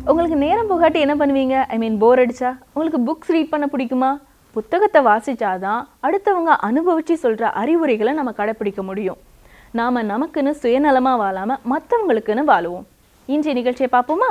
உங்களுக்கு நேரம் போகாட்டி என்ன பண்ணுவீங்க ஐ மீன் போர் அடிச்சா உங்களுக்கு புக்ஸ் ரீட் பண்ண பிடிக்குமா புத்தகத்தை வாசிச்சாதான் அடுத்தவங்க அனுபவிச்சு சொல்கிற அறிவுரைகளை நம்ம கடைப்பிடிக்க முடியும் நாம் நமக்குன்னு சுயநலமாக வாழாமல் மற்றவங்களுக்குன்னு வாழுவோம் இன்றைய நிகழ்ச்சியை பார்ப்போமா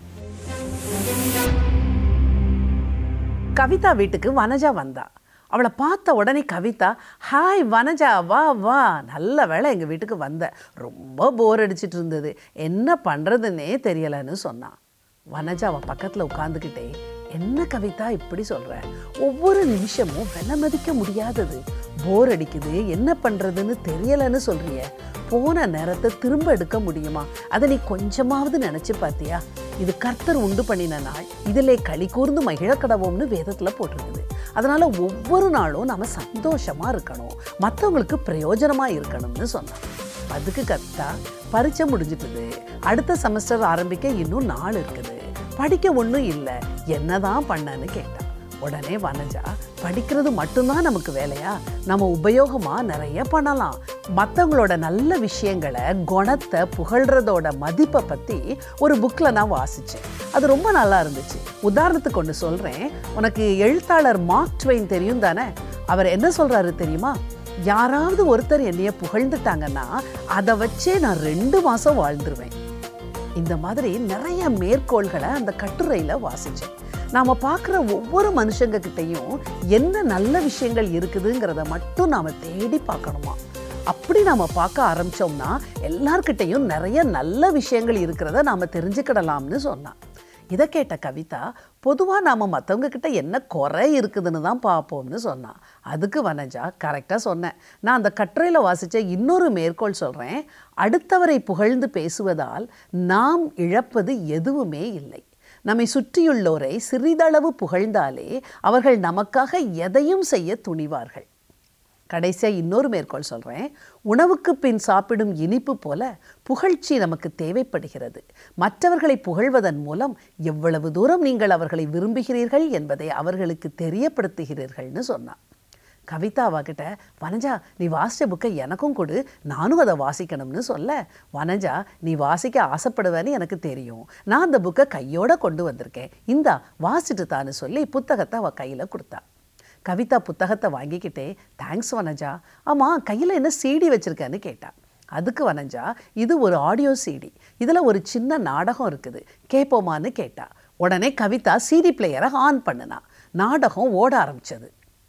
கவிதா வீட்டுக்கு வனஜா வந்தா அவளை பார்த்த உடனே கவிதா ஹாய் வனஜா வா வா நல்ல வேளை எங்கள் வீட்டுக்கு வந்த ரொம்ப போர் அடிச்சிட்டு இருந்தது என்ன பண்ணுறதுன்னே தெரியலைன்னு சொன்னான் வனஜா அவன் பக்கத்தில் உட்காந்துக்கிட்டே என்ன கவிதா இப்படி சொல்கிற ஒவ்வொரு நிமிஷமும் விலை மதிக்க முடியாதது போர் அடிக்குது என்ன பண்ணுறதுன்னு தெரியலைன்னு சொல்றிய போன நேரத்தை திரும்ப எடுக்க முடியுமா அதை நீ கொஞ்சமாவது நினச்சி பார்த்தியா இது கர்த்தர் உண்டு பண்ணின நாள் இதிலே களி கூர்ந்து மகிழ கடவோம்னு வேதத்தில் போட்டிருக்குது அதனால ஒவ்வொரு நாளும் நம்ம சந்தோஷமா இருக்கணும் மற்றவங்களுக்கு பிரயோஜனமா இருக்கணும்னு சொன்னான் அதுக்கு கத்தா பரீட்சை முடிஞ்சிட்டுது அடுத்த செமஸ்டர் ஆரம்பிக்க இன்னும் நாள் இருக்குது படிக்க ஒன்றும் இல்லை என்னதான் பண்ணன்னு கேட்டான் உடனே வனஜா படிக்கிறது மட்டும்தான் நமக்கு வேலையா நம்ம உபயோகமா நிறைய பண்ணலாம் மற்றவங்களோட நல்ல விஷயங்களை குணத்தை புகழ்றதோட மதிப்பை பற்றி ஒரு புக்கில் நான் வாசித்தேன் அது ரொம்ப நல்லா இருந்துச்சு உதாரணத்துக்கு ஒன்று சொல்கிறேன் உனக்கு எழுத்தாளர் மார்க் ட்வெயின் தெரியும் தானே அவர் என்ன சொல்கிறாரு தெரியுமா யாராவது ஒருத்தர் என்னைய புகழ்ந்துட்டாங்கன்னா அதை வச்சே நான் ரெண்டு மாதம் வாழ்ந்துருவேன் இந்த மாதிரி நிறைய மேற்கோள்களை அந்த கட்டுரையில் வாசித்தேன் நாம் பார்க்குற ஒவ்வொரு மனுஷங்க கிட்டேயும் என்ன நல்ல விஷயங்கள் இருக்குதுங்கிறத மட்டும் நாம் தேடி பார்க்கணுமா அப்படி நாம் பார்க்க ஆரம்பித்தோம்னா எல்லார்கிட்டேயும் நிறைய நல்ல விஷயங்கள் இருக்கிறத நாம் தெரிஞ்சுக்கிடலாம்னு சொன்னான் இதை கேட்ட கவிதா பொதுவாக நாம் மற்றவங்க கிட்ட என்ன குறை இருக்குதுன்னு தான் பார்ப்போம்னு சொன்னான் அதுக்கு வனஜா கரெக்டாக சொன்னேன் நான் அந்த கட்டுரையில் வாசித்த இன்னொரு மேற்கோள் சொல்கிறேன் அடுத்தவரை புகழ்ந்து பேசுவதால் நாம் இழப்பது எதுவுமே இல்லை நம்மை சுற்றியுள்ளோரை சிறிதளவு புகழ்ந்தாலே அவர்கள் நமக்காக எதையும் செய்ய துணிவார்கள் கடைசியாக இன்னொரு மேற்கோள் சொல்கிறேன் உணவுக்கு பின் சாப்பிடும் இனிப்பு போல புகழ்ச்சி நமக்கு தேவைப்படுகிறது மற்றவர்களை புகழ்வதன் மூலம் எவ்வளவு தூரம் நீங்கள் அவர்களை விரும்புகிறீர்கள் என்பதை அவர்களுக்கு தெரியப்படுத்துகிறீர்கள்னு சொன்னான் கவிதா அவகிட்ட வனஜா நீ வாசித்த புக்கை எனக்கும் கொடு நானும் அதை வாசிக்கணும்னு சொல்ல வனஜா நீ வாசிக்க ஆசைப்படுவேன்னு எனக்கு தெரியும் நான் அந்த புக்கை கையோட கொண்டு வந்திருக்கேன் இந்தா வாசிட்டு தான்னு சொல்லி புத்தகத்தை அவள் கையில் கொடுத்தா கவிதா புத்தகத்தை வாங்கிக்கிட்டே தேங்க்ஸ் வனஜா ஆமாம் கையில் என்ன சீடி வச்சுருக்கேன்னு கேட்டா அதுக்கு வனஜா இது ஒரு ஆடியோ சீடி இதில் ஒரு சின்ன நாடகம் இருக்குது கேட்போமான்னு கேட்டா உடனே கவிதா சிடி பிளேயரை ஆன் பண்ணுனா நாடகம் ஓட ஆரம்பிச்சது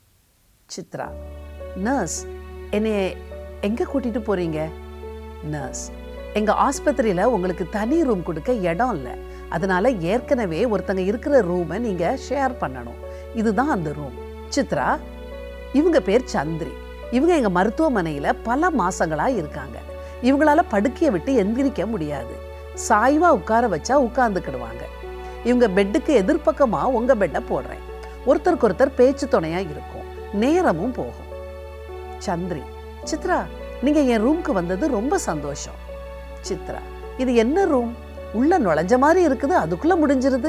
சித்ரா நர்ஸ் என்னைய எங்கே கூட்டிகிட்டு போகிறீங்க நர்ஸ் எங்கள் ஆஸ்பத்திரியில் உங்களுக்கு தனி ரூம் கொடுக்க இடம் இல்லை அதனால ஏற்கனவே ஒருத்தங்க இருக்கிற ரூமை நீங்கள் ஷேர் பண்ணணும் இதுதான் அந்த ரூம் சித்ரா இவங்க பேர் சந்திரி இவங்க எங்கள் மருத்துவமனையில் பல மாசங்களாக இருக்காங்க இவங்களால படுக்கையை விட்டு எந்திரிக்க முடியாது சாய்வா உட்கார வச்சா உட்காந்துக்கிடுவாங்க இவங்க பெட்டுக்கு எதிர்ப்பக்கமாக உங்கள் பெட்டை போடுறேன் ஒருத்தருக்கு ஒருத்தர் பேச்சு துணையாக இருக்கும் நேரமும் போகும் சந்திரி சித்ரா நீங்க என் ரூம்க்கு வந்தது ரொம்ப சந்தோஷம் சித்ரா இது என்ன ரூம் உள்ள நுழைஞ்ச மாதிரி இருக்குது அதுக்குள்ள முடிஞ்சிருது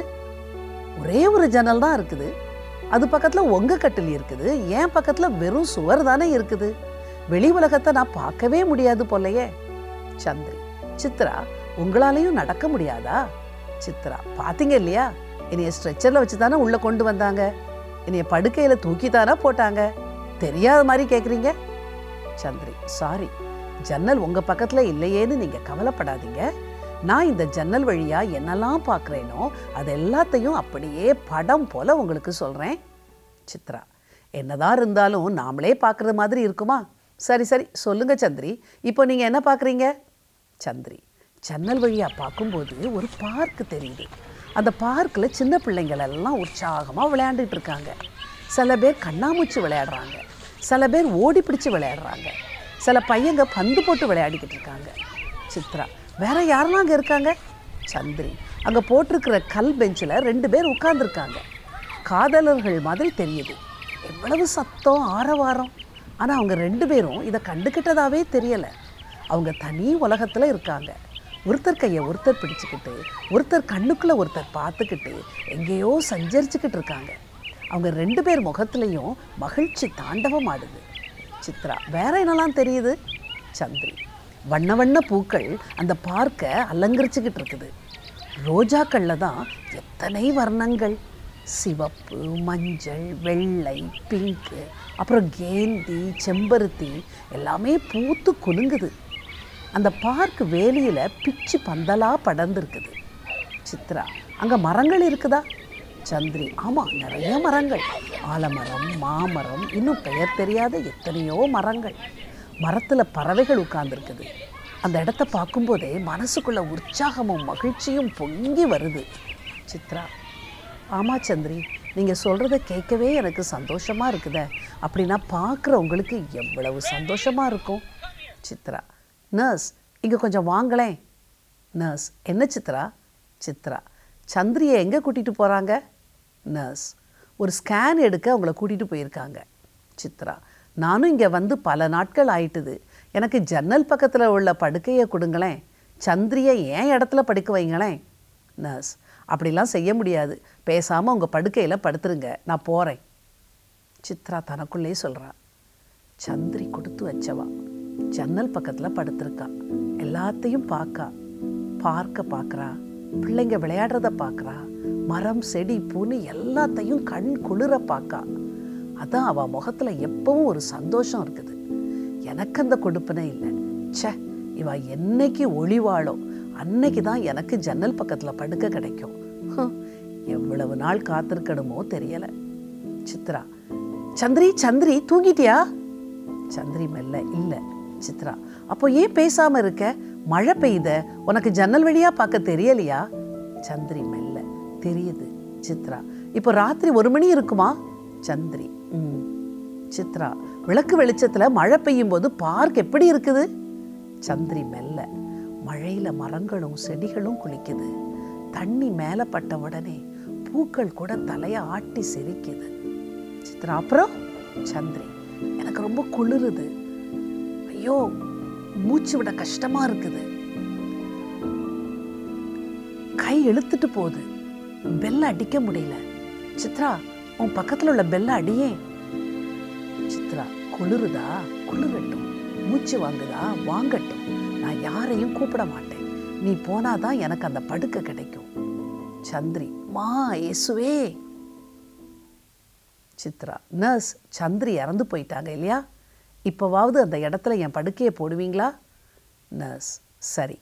ஒரே ஒரு ஜன்னல் தான் இருக்குது அது பக்கத்துல உங்க கட்டில் இருக்குது என் பக்கத்துல வெறும் சுவர் தானே இருக்குது வெளி உலகத்தை நான் பார்க்கவே முடியாது போலயே சந்திரி சித்ரா உங்களாலையும் நடக்க முடியாதா சித்ரா பாத்தீங்க இல்லையா என்னைய ஸ்ட்ரெச்சர்ல வச்சு தானே உள்ள கொண்டு வந்தாங்க என்னைய படுக்கையில தூக்கி தானே போட்டாங்க தெரியாத மாதிரி கேக்குறீங்க சந்திரி சாரி ஜன்னல் உங்க பக்கத்துல இல்லையேன்னு நீங்க கவலைப்படாதீங்க நான் இந்த ஜன்னல் வழியா என்னெல்லாம் பார்க்குறேனோ அது எல்லாத்தையும் அப்படியே படம் போல உங்களுக்கு சொல்றேன் சித்ரா என்னதான் இருந்தாலும் நாமளே பார்க்குற மாதிரி இருக்குமா சரி சரி சொல்லுங்க சந்திரி இப்போ நீங்க என்ன பார்க்குறீங்க சந்திரி ஜன்னல் வழியா பார்க்கும்போது ஒரு பார்க் தெரியுது அந்த பார்க்கில் சின்ன பிள்ளைங்கள் எல்லாம் உற்சாகமாக விளையாண்டுட்டு இருக்காங்க சில பேர் கண்ணாமூச்சி விளையாடுறாங்க சில பேர் ஓடி பிடிச்சு விளையாடுறாங்க சில பையங்க பந்து போட்டு விளையாடிக்கிட்டு இருக்காங்க சித்ரா வேற யாரெல்லாம் அங்கே இருக்காங்க சந்திரி அங்கே போட்டிருக்கிற கல் பெஞ்சில் ரெண்டு பேர் உட்கார்ந்துருக்காங்க காதலர்கள் மாதிரி தெரியுது எவ்வளவு சத்தம் ஆரவாரம் ஆனால் அவங்க ரெண்டு பேரும் இதை கண்டுக்கிட்டதாவே தெரியலை அவங்க தனி உலகத்தில் இருக்காங்க ஒருத்தர் கையை ஒருத்தர் பிடிச்சுக்கிட்டு ஒருத்தர் கண்ணுக்குள்ளே ஒருத்தர் பார்த்துக்கிட்டு எங்கேயோ சஞ்சரிச்சுக்கிட்டு இருக்காங்க அவங்க ரெண்டு பேர் முகத்துலேயும் மகிழ்ச்சி தாண்டவம் ஆடுது சித்ரா வேற என்னெல்லாம் தெரியுது சந்திரி வண்ண வண்ண பூக்கள் அந்த பார்க்கை அலங்கரிச்சுக்கிட்டு இருக்குது ரோஜாக்களில் தான் எத்தனை வர்ணங்கள் சிவப்பு மஞ்சள் வெள்ளை பிங்க்கு அப்புறம் கேந்தி செம்பருத்தி எல்லாமே பூத்து குலுங்குது அந்த பார்க் வேலியில் பிச்சு பந்தலாக படர்ந்துருக்குது சித்ரா அங்கே மரங்கள் இருக்குதா சந்திரி ஆமாம் நிறைய மரங்கள் ஆலமரம் மாமரம் இன்னும் பெயர் தெரியாத எத்தனையோ மரங்கள் மரத்தில் பறவைகள் உட்கார்ந்துருக்குது அந்த இடத்த பார்க்கும்போதே மனசுக்குள்ள உற்சாகமும் மகிழ்ச்சியும் பொங்கி வருது சித்ரா ஆமாம் சந்திரி நீங்கள் சொல்கிறத கேட்கவே எனக்கு சந்தோஷமாக இருக்குதே அப்படின்னா பார்க்குறவங்களுக்கு எவ்வளவு சந்தோஷமாக இருக்கும் சித்ரா நர்ஸ் இங்கே கொஞ்சம் வாங்களேன் நர்ஸ் என்ன சித்ரா சித்ரா சந்திரியை எங்கே கூட்டிகிட்டு போகிறாங்க நர்ஸ் ஒரு ஸ்கேன் எடுக்க அவங்கள கூட்டிகிட்டு போயிருக்காங்க சித்ரா நானும் இங்கே வந்து பல நாட்கள் ஆயிட்டுது எனக்கு ஜன்னல் பக்கத்தில் உள்ள படுக்கையை கொடுங்களேன் சந்திரியை ஏன் இடத்துல படுக்க வைங்களேன் நர்ஸ் அப்படிலாம் செய்ய முடியாது பேசாமல் உங்கள் படுக்கையில் படுத்துருங்க நான் போகிறேன் சித்ரா தனக்குள்ளே சொல்கிறா சந்திரி கொடுத்து வச்சவா ஜன்னல் பக்கத்தில் படுத்திருக்கா எல்லாத்தையும் பார்க்கா பார்க்க பார்க்குறா பிள்ளைங்க விளையாடுறத பார்க்குறா மரம் செடி பூன்னு எல்லாத்தையும் கண் குளிர பார்க்கா அதான் அவள் முகத்தில் எப்பவும் ஒரு சந்தோஷம் இருக்குது எனக்கு அந்த கொடுப்பனே இல்லை ச்சே இவ என்னைக்கு ஒளிவாளோ அன்னைக்கு தான் எனக்கு ஜன்னல் பக்கத்தில் படுக்க கிடைக்கும் ஹம், எவ்வளவு நாள் காத்திருக்கணுமோ தெரியலை சித்ரா சந்திரி சந்திரி தூங்கிட்டியா சந்திரி மெல்ல இல்லை சித்ரா அப்போ ஏன் பேசாம இருக்க மழை பெய்யுத உனக்கு ஜன்னல் வழியா பார்க்க தெரியலையா சந்திரி மெல்ல தெரியுது சித்ரா இப்போ ராத்திரி ஒரு மணி இருக்குமா சந்திரி ம் சித்ரா விளக்கு வெளிச்சத்துல மழை பெய்யும் போது பார்க் எப்படி இருக்குது சந்திரி மெல்ல மழையில மரங்களும் செடிகளும் குளிக்குது தண்ணி மேலே பட்ட உடனே பூக்கள் கூட தலையை ஆட்டி சிரிக்குது சித்ரா அப்புறம் சந்திரி எனக்கு ரொம்ப குளிருது ஐயோ மூச்சு விட கஷ்டமா இருக்குது கை இழுத்துட்டு போகுது பெல்ல அடிக்க முடியல சித்ரா உன் பக்கத்துல உள்ள பெல்ல அடியே சித்ரா குளிருதா குளிரட்டும் மூச்சு வாங்குதா வாங்கட்டும் நான் யாரையும் கூப்பிட மாட்டேன் நீ போனாதான் எனக்கு அந்த படுக்கை கிடைக்கும் சந்திரி மா இயேசுவே சித்ரா நர்ஸ் சந்திரி இறந்து போயிட்டாங்க இல்லையா இப்போவாவது அந்த இடத்துல என் படுக்கையை போடுவீங்களா நர்ஸ் சரி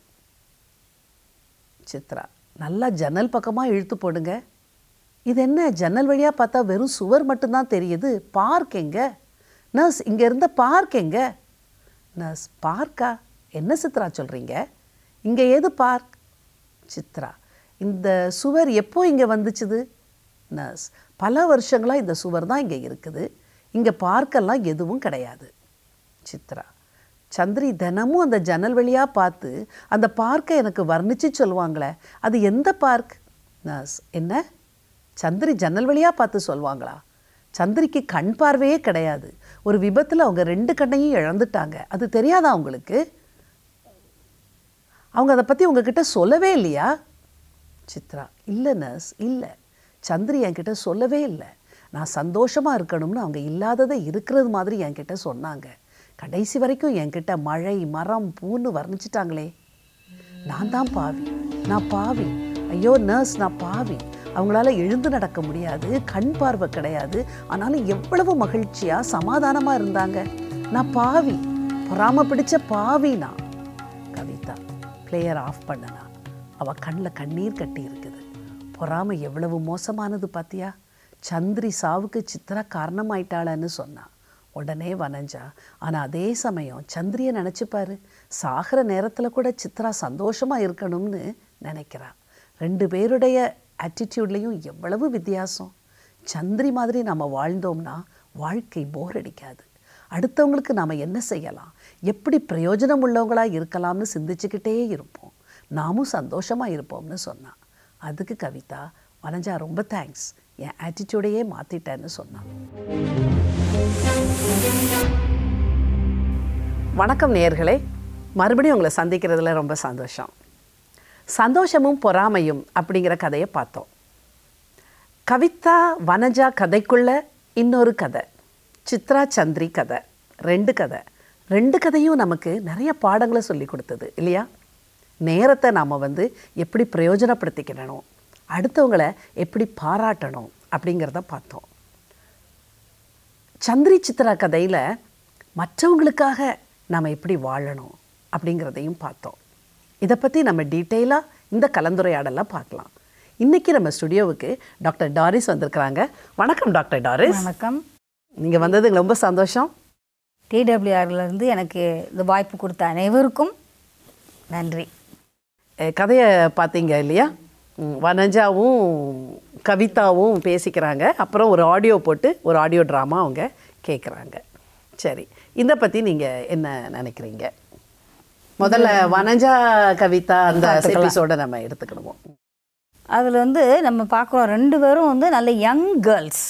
சித்ரா நல்லா ஜன்னல் பக்கமாக இழுத்து போடுங்க இது என்ன ஜன்னல் வழியாக பார்த்தா வெறும் சுவர் மட்டும்தான் தெரியுது பார்க் எங்க நர்ஸ் இங்கே இருந்த பார்க் எங்க நர்ஸ் பார்க்கா என்ன சித்ரா சொல்கிறீங்க இங்கே ஏது பார்க் சித்ரா இந்த சுவர் எப்போ இங்கே வந்துச்சுது நர்ஸ் பல வருஷங்களாக இந்த சுவர் தான் இங்கே இருக்குது இங்கே பார்க்கெல்லாம் எதுவும் கிடையாது சித்ரா சந்திரி தினமும் அந்த ஜன்னல் வழியாக பார்த்து அந்த பார்க்கை எனக்கு வர்ணித்து சொல்லுவாங்களே அது எந்த பார்க் நர்ஸ் என்ன சந்திரி ஜன்னல் வழியாக பார்த்து சொல்லுவாங்களா சந்திரிக்கு கண் பார்வையே கிடையாது ஒரு விபத்தில் அவங்க ரெண்டு கண்ணையும் இழந்துட்டாங்க அது தெரியாதா உங்களுக்கு அவங்க அதை பற்றி உங்ககிட்ட சொல்லவே இல்லையா சித்ரா இல்லை நர்ஸ் இல்லை சந்திரி என்கிட்ட சொல்லவே இல்லை நான் சந்தோஷமாக இருக்கணும்னு அவங்க இல்லாததை இருக்கிறது மாதிரி என்கிட்ட சொன்னாங்க கடைசி வரைக்கும் என்கிட்ட மழை மரம் பூன்னு வர்ணிச்சிட்டாங்களே நான் தான் பாவி நான் பாவி ஐயோ நர்ஸ் நான் பாவி அவங்களால எழுந்து நடக்க முடியாது கண் பார்வை கிடையாது ஆனாலும் எவ்வளவு மகிழ்ச்சியாக சமாதானமாக இருந்தாங்க நான் பாவி பொறாம பிடிச்ச பாவி நான் கவிதா பிளேயர் ஆஃப் பண்ணனா அவ கண்ணில் கண்ணீர் கட்டி இருக்குது பொறாமை எவ்வளவு மோசமானது பாத்தியா சந்திரி சாவுக்கு சித்ரா காரணமாயிட்டாளன்னு சொன்னா உடனே வனஞ்சா ஆனால் அதே சமயம் சந்திரியை நினச்சிப்பாரு சாகிற நேரத்தில் கூட சித்ரா சந்தோஷமாக இருக்கணும்னு நினைக்கிறா ரெண்டு பேருடைய ஆட்டிடியூட்லேயும் எவ்வளவு வித்தியாசம் சந்திரி மாதிரி நம்ம வாழ்ந்தோம்னா வாழ்க்கை போர் அடிக்காது அடுத்தவங்களுக்கு நாம் என்ன செய்யலாம் எப்படி பிரயோஜனம் உள்ளவங்களாக இருக்கலாம்னு சிந்திச்சுக்கிட்டே இருப்போம் நாமும் சந்தோஷமாக இருப்போம்னு சொன்னான் அதுக்கு கவிதா வனஜா ரொம்ப தேங்க்ஸ் என் ஆட்டிடியூடையே மாற்றிட்டேன்னு சொன்னான் வணக்கம் நேயர்களே மறுபடியும் உங்களை சந்திக்கிறதுல ரொம்ப சந்தோஷம் சந்தோஷமும் பொறாமையும் அப்படிங்கிற கதையை பார்த்தோம் கவிதா வனஜா கதைக்குள்ள இன்னொரு கதை சித்ரா சந்திரி கதை ரெண்டு கதை ரெண்டு கதையும் நமக்கு நிறைய பாடங்களை சொல்லி கொடுத்தது இல்லையா நேரத்தை நாம் வந்து எப்படி பிரயோஜனப்படுத்திக்கணும் அடுத்தவங்களை எப்படி பாராட்டணும் அப்படிங்கிறத பார்த்தோம் சந்திரி சித்ரா கதையில் மற்றவங்களுக்காக நாம் எப்படி வாழணும் அப்படிங்கிறதையும் பார்த்தோம் இதை பற்றி நம்ம டீட்டெயிலாக இந்த கலந்துரையாடலாம் பார்க்கலாம் இன்றைக்கி நம்ம ஸ்டுடியோவுக்கு டாக்டர் டாரிஸ் வந்திருக்கிறாங்க வணக்கம் டாக்டர் டாரிஸ் வணக்கம் நீங்கள் வந்தது எங்களுக்கு ரொம்ப சந்தோஷம் டிடபிள்யூஆர்ல இருந்து எனக்கு இந்த வாய்ப்பு கொடுத்த அனைவருக்கும் நன்றி அஹ் கதையை பார்த்தீங்க இல்லையா ம், வனஜாவும் கவிதாவும் பேசிக்கிறாங்க அப்புறம் ஒரு ஆடியோ போட்டு ஒரு ஆடியோ ட்ராமா அவங்க கேட்குறாங்க சரி இதை பற்றி நீங்கள் என்ன நினைக்கிறீங்க முதல்ல வனஜா கவிதா அந்த எபிசோட நம்ம எடுத்துக்கிடுவோம் அதில் வந்து நம்ம பார்க்குறோம் ரெண்டு பேரும் வந்து நல்ல யங் கேர்ள்ஸ்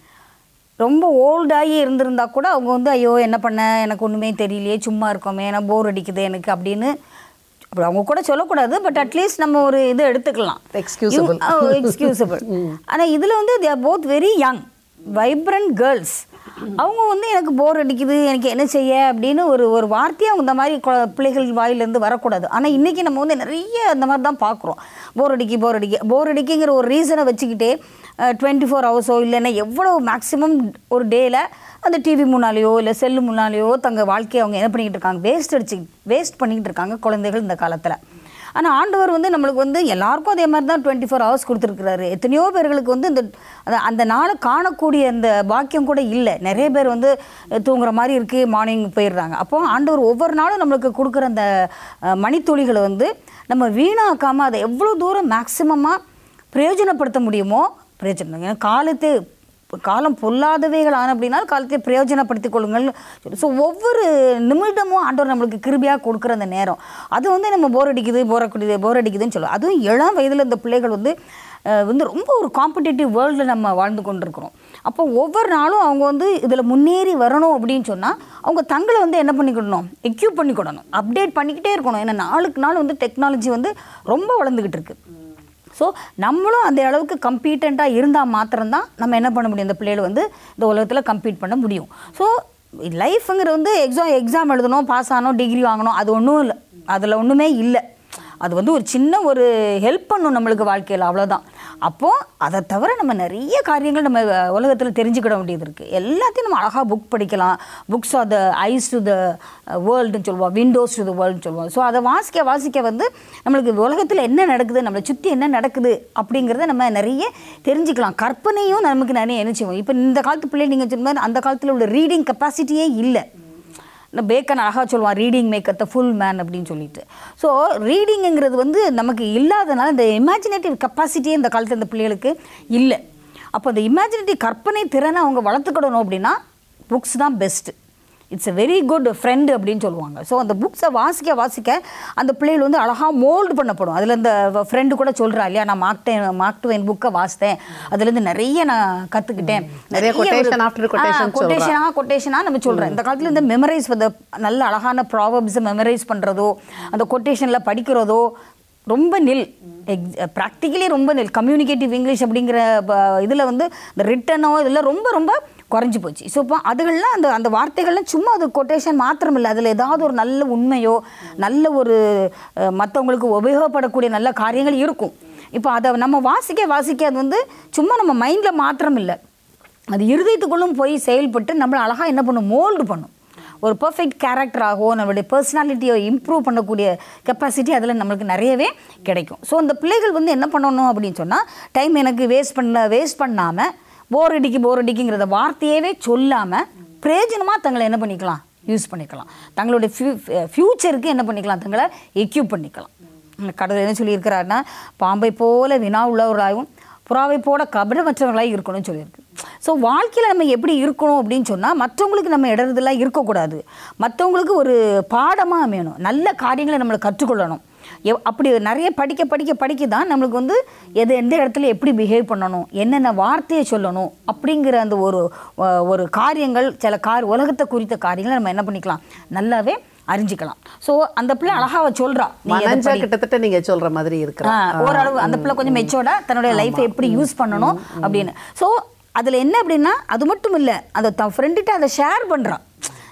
ரொம்ப ஓல்டாகி இருந்திருந்தா கூட அவங்க வந்து ஐயோ என்ன பண்ண எனக்கு ஒன்றுமே தெரியலையே சும்மா இருக்கோமே நான் போர் அடிக்குது எனக்கு அப்படின்னு அப்படி அவங்க கூட சொல்லக்கூடாது பட் அட்லீஸ்ட் நம்ம ஒரு இது எடுத்துக்கலாம் Excusable. எக்ஸ்கியூசபிள் ஆனால் இதில் வந்து they are both very young vibrant girls அவங்க வந்து எனக்கு போர் அடிக்குது எனக்கு என்ன செய்ய அப்படின்னு ஒரு ஒரு வார்த்தையை அவங்க இந்த மாதிரி கொ- பிள்ளைகள் வாயிலேருந்து வரக்கூடாது ஆனால் இன்றைக்கி நம்ம வந்து நிறைய அந்த மாதிரி தான் பார்க்குறோம் போர் அடிக்கி போர் அடிக்க போர் அடிக்கிங்கிற ஒரு ரீசனை வச்சுக்கிட்டே டுவெண்ட்டி ஃபோர் ஹவர்ஸோ இல்லைன்னா எவ்வளோ மேக்ஸிமம் ஒரு டேயில் அந்த டிவி முன்னாலேயோ இல்லை செல்லு முன்னாலேயோ தங்க வாழ்க்கையை அவங்க என்ன பண்ணிக்கிட்டு இருக்காங்க வேஸ்ட் அடிச்சு வேஸ்ட் பண்ணிக்கிட்டு இருக்காங்க குழந்தைகள் இந்த காலத்தில் ஆனால் ஆண்டவர் வந்து நம்மளுக்கு வந்து எல்லாருக்கும் அதே மாதிரி தான் டுவெண்ட்டி ஃபோர் ஹவர்ஸ் கொடுத்துருக்குறாரு எத்தனையோ பேர்களுக்கு வந்து இந்த அந்த- அந்த நாளை காணக்கூடிய அந்த பாக்கியம் கூட இல்லை நிறைய பேர் வந்து தூங்குற மாதிரி இருக்குது மார்னிங் போயிடுறாங்க அப்போ ஆண்டவர் ஒவ்வொரு நாளும் நம்மளுக்கு கொடுக்குற அந்த அஹ், மணித்துளிகளை வந்து நம்ம வீணாக்காமல் அதை எவ்வளோ தூரம் மேக்சிமமாக பிரயோஜனப்படுத்த முடியுமோ பிரயோஜனம் ஏன்னா காலத்தை காலம் பொல்லாதவைகள் ஆன அப்படின்னா காலத்தை பிரயோஜனப்படுத்திக் கொள்ளுங்கள் ஸோ ஒவ்வொரு நிமிடமும் ஆண்டவர் நம்மளுக்கு கிருபியாக கொடுக்குற அந்த நேரம் அது வந்து நம்ம போர் அடிக்குது போர் அடிக்குது போர் அடிக்குதுன்னு சொல்லுவோம் அதுவும் இளம் வயதில் இந்த பிள்ளைகள் வந்து அஹ், வந்து ரொம்ப ஒரு காம்படிட்டிவ் வேர்ல்டில் நம்ம வாழ்ந்து கொண்டிருக்கிறோம் அப்போ ஒவ்வொரு நாளும் அவங்க வந்து இதில் முன்னேறி வரணும் அப்படின்னு சொன்னால் அவங்க தங்களை வந்து என்ன பண்ணிக்கிடணும் எக்யூப் பண்ணிக்கிடணும் அப்டேட் பண்ணிக்கிட்டே இருக்கணும் ஏன்னா நாளுக்கு நாள் வந்து டெக்னாலஜி வந்து ரொம்ப வளர்ந்துக்கிட்டு இருக்கு ஸோ நம்மளும் அந்த அளவுக்கு கம்பீட்டண்ட்டாக இருந்தால் மாத்திரம்தான் நம்ம என்ன பண்ண முடியும் இந்த பிள்ளைகளை வந்து இந்த உலகத்தில் கம்பீட் பண்ண முடியும் ஸோ லைஃப்ங்கிற வந்து எக்ஸாம் எக்ஸாம் எழுதணும் பாஸ் ஆகணும் டிகிரி வாங்கணும் அது ஒன்றும் இல்லை அதில் ஒன்றுமே இல்லை அது வந்து ஒரு சின்ன ஒரு ஹெல்ப் பண்ணும் நம்மளுக்கு வாழ்க்கையில் அவ்வளோதான் அப்போது அதை தவிர நம்ம நிறைய காரியங்கள் நம்ம உலகத்தில் தெரிஞ்சுக்கிட வேண்டியது இருக்குது எல்லாத்தையும் நம்ம அழகாக புக் படிக்கலாம் books are the eyes to the வேர்ல்டுன்னு சொல்லுவோம் விண்டோஸ் டு த வேர்ல்டுன்னு சொல்லுவோம் ஸோ அதை வாசிக்க வாசிக்க வந்து நம்மளுக்கு உலகத்தில் என்ன நடக்குது நம்மளை சுற்றி என்ன நடக்குது அப்படிங்கிறத நம்ம நிறைய தெரிஞ்சுக்கலாம் கற்பனையும் நமக்கு நிறைய என்ன செய்வோம் இப்போ இந்த காலத்து பிள்ளை நீங்கள் சொன்ன மாதிரி அந்த காலத்தில் உள்ள ரீடிங் கெப்பாசிட்டியே இல்லை இந்த பேக்கன் அழகாக சொல்லுவான் reading maker the full man அப்படின்னு சொல்லிட்டு ஸோ ரீடிங்கிறது வந்து நமக்கு இல்லாதனால இந்த இமேஜினேட்டிவ் கெப்பாசிட்டியே இந்த காலத்தில் இந்த பிள்ளைகளுக்கு இல்லை அப்போ அந்த இமேஜினேட்டிவ் கற்பனை திறனை அவங்க வளர்த்துக்கிடணும் அப்படின்னா புக்ஸ் தான் best it's a very good friend அப்படின்னு சொல்லுவாங்க ஸோ அந்த புக்ஸை வாசிக்க வாசிக்க அந்த பிள்ளைகள் வந்து அழகாக மோல்டு பண்ணப்படும் அதில் இந்த ஃப்ரெண்டு கூட சொல்கிறா இல்லையா நான் மார்க்டேன் மார்க் டுவைன் புக்கை வாசித்தேன் அதுலேருந்து நிறைய நான் கற்றுக்கிட்டேன் நிறைய quotation after quotation சொல்றா. கொட்டேஷனாக கொட்டேஷனாக நம்ம சொல்கிறேன் இந்த காலத்தில் இந்த மெமரைஸ் வந்து நல்ல அழகான ப்ராவப்ஸை மெமரைஸ் பண்ணுறதோ அந்த கொட்டேஷனில் படிக்கிறதோ ரொம்ப நில் எக்ஸ் ப்ராக்டிக்கலி ரொம்ப நில் கம்யூனிகேட்டிவ் இங்கிலீஷ் அப்படிங்கிற இதில் வந்து இந்த ரிட்டனோ இதெல்லாம் ரொம்ப ரொம்ப குறைஞ்சி போச்சு ஸோ இப்போ அதுகள்லாம் அந்த அந்த வார்த்தைகள்லாம் சும்மா அது கொட்டேஷன் மாத்திரம் இல்லை அதில் ஏதாவது ஒரு நல்ல உண்மையோ நல்ல ஒரு அஹ், மற்றவங்களுக்கு உபயோகப்படக்கூடிய நல்ல காரியங்கள் இருக்கும் இப்போ அதை நம்ம வாசிக்க வாசிக்க அது வந்து சும்மா நம்ம மைண்டில் மாத்திரம் இல்லை அது இருதயத்துக்குள்ளும் போய் செயல்பட்டு நம்மளை அழகாக என்ன பண்ணும் மோல்டு பண்ணும் ஒரு பர்ஃபெக்ட் கேரக்டராகவோ நம்மளுடைய பர்சனாலிட்டியை இம்ப்ரூவ் பண்ணக்கூடிய கெப்பாசிட்டி அதில் நம்மளுக்கு நிறையவே கிடைக்கும் ஸோ அந்த பிள்ளைகள் வந்து என்ன பண்ணணும் அப்படின்னு சொன்னால் டைம் எனக்கு வேஸ்ட் பண்ண வேஸ்ட் பண்ணாமல் போர் அடிக்கு போர் அடிக்குங்கிறத வார்த்தையவே சொல்லாமல் பிரயோஜனமாக தங்களை என்ன பண்ணிக்கலாம் யூஸ் பண்ணிக்கலாம் தங்களுடைய ஃபியூ ஃப்யூச்சருக்கு என்ன பண்ணிக்கலாம் தங்களை எக்யூப் பண்ணிக்கலாம் கடவுள் என்ன சொல்லியிருக்கிறாருன்னா பாம்பை போல வினா உள்ளவர்களாகவும் புறாவை போல கபடமற்றவர்களாக இருக்கணும்னு சொல்லியிருக்கு ஸோ வாழ்க்கையில் நம்ம எப்படி இருக்கணும் அப்படின்னு சொன்னால் மற்றவங்களுக்கு நம்ம இடறதெல்லாம் இருக்கக்கூடாது மற்றவங்களுக்கு ஒரு பாடமாக அமையணும் நல்ல காரியங்களை நம்மளை கற்றுக்கொள்ளணும் எவ் அப்படி நிறைய படிக்க படிக்க படிக்க தான் நம்மளுக்கு வந்து எது எந்த இடத்துல எப்படி பிஹேவ் பண்ணணும் என்னென்ன வார்த்தையை சொல்லணும் அப்படிங்கிற அந்த ஒரு அஹ், ஒரு காரியங்கள் சில கார் உலகத்தை குறித்த காரியங்களை நம்ம என்ன பண்ணிக்கலாம் நல்லாவே அறிஞ்சிக்கலாம் ஸோ அந்த பிள்ளை அழகா அவ சொல்றா நீ எதை மனஞ்சா படி- கிட்டத்தட்ட நீங்க சொல்ற மாதிரி இருக்கிற ஆ, ஓரளவு அந்த பிள்ளை கொஞ்சம் மெச்சோர்டா தன்னுடைய லைஃப்பை எப்படி யூஸ் பண்ணணும் அப்படின்னு ஸோ அதில் என்ன அப்படின்னா அது மட்டும் இல்லை அந்த தன் ஃப்ரெண்டுகிட்ட அதை ஷேர் பண்ணுறான்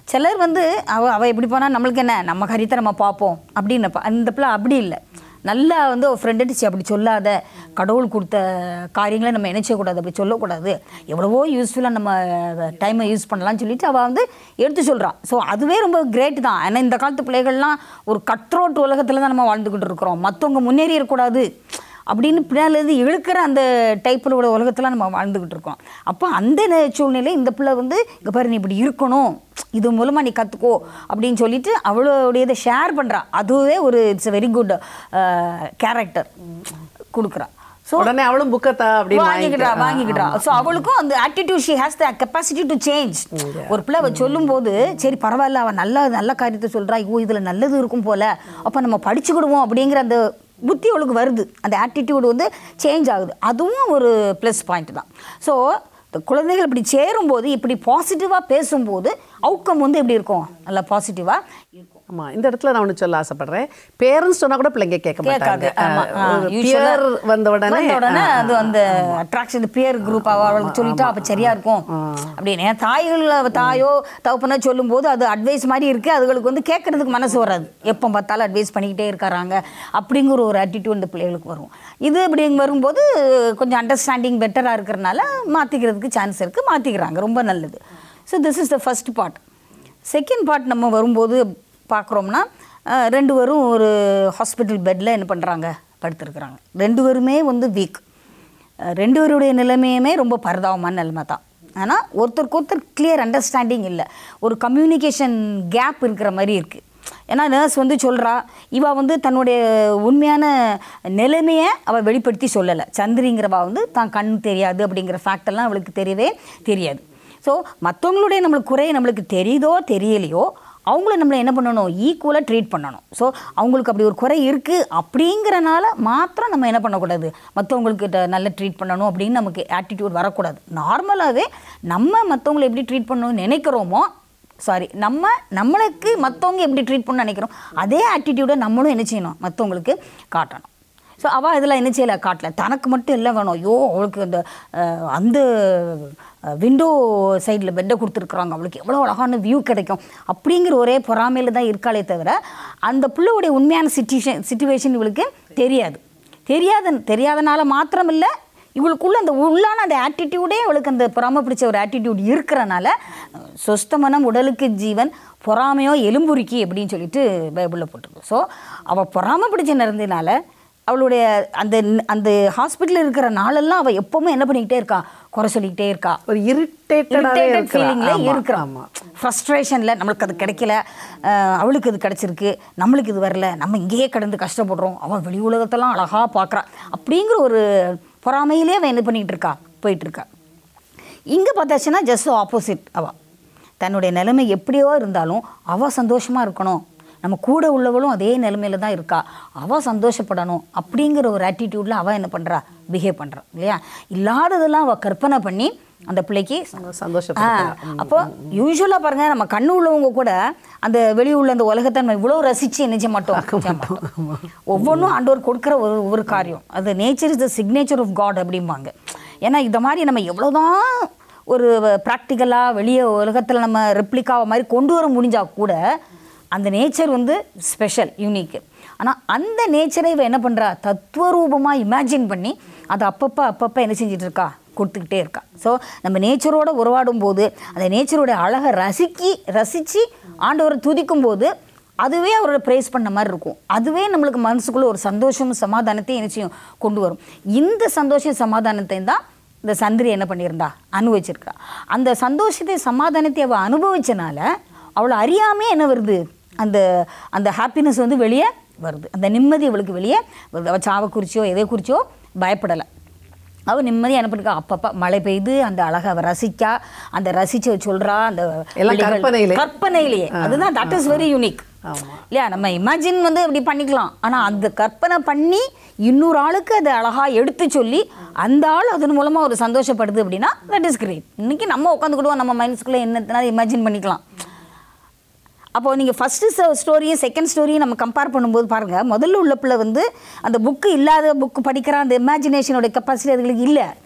சிலர் வந்து அவ அவள் எப்படி போனால் நம்மளுக்கு என்ன நம்ம கருத்தை நம்ம பார்ப்போம் அப்படின்னு அந்த பிள்ளை அப்படி இல்லை நல்லா வந்து ஒரு ஃப்ரெண்டுச்சு அப்படி சொல்லாத கடவுள் கொடுத்த காரியங்களை நம்ம நினைச்சக்கூடாது அப்படி சொல்லக்கூடாது எவ்வளவோ யூஸ்ஃபுல்லாக நம்ம டைமை யூஸ் பண்ணலாம்னு சொல்லிட்டு அவள் வந்து எடுத்து சொல்கிறான் ஸோ அதுவே ரொம்ப கிரேட் தான் ஏன்னா இந்த காலத்து பிள்ளைகள்லாம் ஒரு கட்ரோட் உலகத்தில் தான் நம்ம வாழ்ந்துக்கிட்டு இருக்கிறோம் மற்றவங்க முன்னேறிடக்கூடாது அப்படின்னு பின்னாலேருந்து இழுக்கிற அந்த டைப்பில் உள்ள உலகத்தில் நம்ம வாழ்ந்துக்கிட்டு இருக்கோம் அப்போ அந்த நே- சூழ்நிலை இந்த பிள்ளை வந்து இங்கே பாரு நீ இப்படி இருக்கணும் இது மூலமாக நீ கற்றுக்கோ அப்படின்னு சொல்லிட்டு அவளுடையதை ஷேர் பண்ணுறா அதுவே ஒரு இட்ஸ் வெரி குட் கேரக்டர் கொடுக்குறா ஸோ உடனே அவளும் புக்கத்தா அப்படின்னு வாங்கிக்கிட்டா வாங்கிக்கிறா. வாங்கிக்கிட்டா ஸோ அவளுக்கும் அந்த attitude she has the capacity to change ஒரு பிள்ளை அவ சொல்லும்போது சரி பரவாயில்ல அவன் நல்ல நல்ல காரியத்தை சொல்றா ஐயோ இதில் நல்லது இருக்கும் போல அப்போ நம்ம படிச்சுக்கிடுவோம் அப்படிங்கிற அந்த புத்தி அவளுக்கு வருது அந்த ஆட்டிடியூட் வந்து சேஞ்ச் ஆகுது அதுவும் ஒரு ப்ளஸ் பாயிண்ட் தான் ஸோ குழந்தைகள் இப்படி சேரும்போது இப்படி பாசிட்டிவாக பேசும்போது அவுட்கம் வந்து எப்படி இருக்கும் நல்லா பாசிட்டிவாக இருக்கும் ஆமா இந்த இடத்துல நான் ஒன்று சொல்ல ஆசைப்படுறேன் பேரண்ட்ஸ் சொன்னா கூட பிள்ளைங்க கேட்க கேட்காது மாட்டாங்க ஆமா ஆ, ஒரு usually peer வந்த உடனே வந்த உடனே அது அந்த அட்ராக்ஷன் பியர் குரூப் அவளுக்கு சொல்லிட்டா அப்ப சரியா இருக்கும் அப்படின்னு ஏன் தாய்கள் அவ தாயோ தகப்பனோ சொல்லும்போது அது அட்வைஸ் மாதிரி இருக்கு அதுகளுக்கு வந்து கேட்கறதுக்கு மனசு வராது எப்போ பார்த்தாலும் அட்வைஸ் பண்ணிக்கிட்டே இருக்காங்க அப்படிங்கிற ஒரு ஆட்டிடியூட் இந்த பிள்ளைகளுக்கு வரும் இது இப்படி வரும்போது கொஞ்சம் அண்டர்ஸ்டாண்டிங் பெட்டராக இருக்கிறனால மாற்றிக்கிறதுக்கு சான்ஸ் இருக்குது மாற்றிக்கிறாங்க ரொம்ப நல்லது so this is the first part second part நம்ம வரும்போது பார்க்குறோம்னா அஹ், ரெண்டு பேரும் ஒரு ஹாஸ்பிட்டல் பெட்டில் என்ன பண்ணுறாங்க படுத்திருக்கிறாங்க ரெண்டு பேருமே வந்து வீக் ரெண்டு பேருடைய நிலைமையுமே ரொம்ப பரிதாபமான நிலைமை தான் ஆனால் ஒருத்தருக்கு ஒருத்தர் கிளியர் அண்டர்ஸ்டாண்டிங் இல்லை ஒரு கம்யூனிகேஷன் கேப் இருக்கிற மாதிரி இருக்குது ஏன்னா நர்ஸ் வந்து சொல்கிறா இவ வந்து தன்னுடைய உண்மையான நிலைமையை அவள் வெளிப்படுத்தி சொல்லலை சந்திரிங்கிறவா வந்து தான் கண் தெரியாது அப்படிங்கிற fact எல்லாம் அவளுக்கு தெரியவே தெரியாது ஸோ மற்றவங்களுடைய நம்மளுக்கு குறை நம்மளுக்கு தெரியுதோ தெரியலையோ அவங்கள நம்மளை என்ன பண்ணணும் ஈக்குவலாக ட்ரீட் பண்ணணும் ஸோ அவங்களுக்கு அப்படி ஒரு குறை இருக்குது அப்படிங்கிறனால மாத்திரம் நம்ம என்ன பண்ணக்கூடாது மற்றவங்களுக்கு நல்ல ட்ரீட் பண்ணணும் அப்படின்னு நமக்கு ஆட்டிடியூட் வரக்கூடாது நார்மலாகவே நம்ம மற்றவங்களை எப்படி ட்ரீட் பண்ணணும்னு நினைக்கிறோமோ சாரி நம்ம நம்மளுக்கு மற்றவங்க எப்படி ட்ரீட் பண்ண நினைக்கிறோம் அதே ஆட்டிடியூடை நம்மளும் என்ன செய்யணும் மற்றவங்களுக்கு காட்டணும் ஸோ அவள் இதில் என்ன செய்யலை காட்டல தனக்கு மட்டும் எல்லாம் வேணும் ஐயோ அவளுக்கு அந்த அஹ், அந்த விண்டோ சைடில் பெட்டை கொடுத்துருக்குறாங்க அவளுக்கு எவ்வளோ அழகான வியூ கிடைக்கும் அப்படிங்கிற ஒரே பொறாமையில் தான் இருக்காளே தவிர அந்த பிள்ளையுடைய உண்மையான சிச்சுவேஷன் சுச்சுவேஷன் இவளுக்கு தெரியாது தெரியாத தெரியாதனால மாத்திரம் இல்லை இவளுக்குள்ள அந்த உள்ளான அந்த ஆட்டிடியூடே அவளுக்கு அந்த பொறாமை பிடிச்ச ஒரு ஆட்டிடியூட் இருக்கிறனால சொஸ்த மனம் உடலுக்கு ஜீவன் பொறாமையோ எலும்புருக்கி அப்படின்னு சொல்லிட்டு பைபிளில் போட்டிருக்கு ஸோ அவள் பொறாமை பிடிச்ச நிறந்தினால அவளுடைய அந்த அந்த ஹாஸ்பிட்டலில் இருக்கிற நாளெல்லாம் அவள் எப்பவுமே என்ன பண்ணிக்கிட்டே இருக்கா குறை சொல்லிக்கிட்டே இருக்கா ஒரு இரிட்டேட்டடாகவே இரிட்டேட்டட் ஃபீலிங்கில் இருக்கிறா இருக்கிறான் ஃப்ரஸ்ட்ரேஷனில் நம்மளுக்கு அது கிடைக்கல அஹ் அவளுக்கு இது கிடைச்சிருக்கு நம்மளுக்கு இது வரல நம்ம இங்கேயே கடந்து கஷ்டப்படுறோம் அவள் வெளி உலகத்தெல்லாம் அழகாக பார்க்குறா அப்படிங்கிற ஒரு பொறாமையிலே அவன் என்ன பண்ணிகிட்டு இருக்கா போயிட்டு இருக்கா இங்கே பார்த்தாச்சுன்னா ஜஸ்ட் ஆப்போசிட் அவள் தன்னுடைய நிலைமை எப்படியோ இருந்தாலும் அவள் சந்தோஷமாக இருக்கணும் நம்ம கூட உள்ளவளும் அதே நிலைமையில தான் இருக்கா அவள் சந்தோஷப்படணும் அப்படிங்கிற ஒரு ஆட்டிடியூடில் அவள் என்ன பண்ணுறா பிஹேவ் பண்ணுறா இல்லையா இல்லாததெல்லாம் அவள் கற்பனை பண்ணி அந்த பிள்ளைக்கு சந்தோஷப்படுத்துறா. ஆ, அப்போ யூஸ்வலாக பாருங்க நம்ம கண்ணு உள்ளவங்க கூட அந்த வெளி உள்ள அந்த உலகத்தை நம்ம இவ்வளோ ரசித்து நினைச்ச மாட்டோம் செய்ய மாட்டோம். ஒவ்வொன்றும் ஆண்டவர் கொடுக்குற ஒரு ஒரு காரியம் அது nature is the signature of God அப்படிம்பாங்க ஏன்னா இந்த மாதிரி நம்ம எவ்வளோதான் ஒரு ப்ராக்டிக்கலாக வெளியே உலகத்தில் நம்ம ரெப்ளிகாவை மாதிரி கொண்டு வர முடிஞ்சா கூட அந்த நேச்சர் வந்து ஸ்பெஷல் யூனிக்கு ஆனால் அந்த நேச்சரை இவ என்ன பண்ணுறா தத்துவரூபமாக இமேஜின் பண்ணி அதை அப்பப்போ அப்பப்போ என்ன செஞ்சுட்டு இருக்கா கொடுத்துக்கிட்டே இருக்கா ஸோ நம்ம நேச்சரோட உறவாடும் போது அந்த நேச்சரோட அழகை ரசிக்கி ரசித்து ஆண்டவரை துதிக்கும் போது அதுவே அவரோட ப்ரேஸ் பண்ண மாதிரி இருக்கும் அதுவே நம்மளுக்கு மனசுக்குள்ள ஒரு சந்தோஷமும் சமாதானத்தையும் என்ன செய்யும் கொண்டு வரும் இந்த சந்தோஷம் சமாதானத்தை தான் இந்த சந்திரி என்ன பண்ணியிருந்தா அனுபவிச்சிருக்கா அந்த சந்தோஷத்தை சமாதானத்தை அவள் அனுபவிச்சனால அவளை அறியாமே என்ன வருது அந்த அந்த ஹாப்பினஸ் வந்து வெளியே வருது அந்த நிம்மதி அவளுக்கு வெளியே வருது அவள் சாவை குறிச்சியோ எதை குறிச்சியோ பயப்படலை அவள் நிம்மதியாக என்ன பண்ணிருக்கா அப்பப்போ மழை பெய்து அந்த அழகை அவள் ரசிக்கா அந்த ரசிச்சு அவ சொல்றா அந்த எல்லாம் விழிகள்- கற்பனையிலே. கற்பனையிலேயே அதுதான் தட் இஸ் வெரி யூனிக் இல்லையா நம்ம இமேஜின் வந்து இப்படி பண்ணிக்கலாம் ஆனால் அந்த கற்பனை பண்ணி இன்னொரு ஆளுக்கு அதை அழகாக எடுத்து சொல்லி அந்த ஆள் அதன் மூலமாக ஒரு சந்தோஷப்படுது அப்படின்னா தட் இஸ் கிரேட் இன்னைக்கு நம்ம உட்காந்துக்கிடுவோம் நம்ம மைண்ட்ஸ்குள்ளே என்ன இமேஜின் பண்ணிக்கலாம் அப்போ நீங்கள் ஃபஸ்ட்டு ஸ்டோரியும் செகண்ட் ஸ்டோரியும் நம்ம கம்பேர் பண்ணும்போது பாருங்கள் முதல்ல உள்ள பிள்ளை வந்து அந்த புக்கு இல்லாத புக்கு படிக்கிற அந்த இமேஜினேஷனோட கெப்பாசிட்டி அதுகளுக்கு இல்லை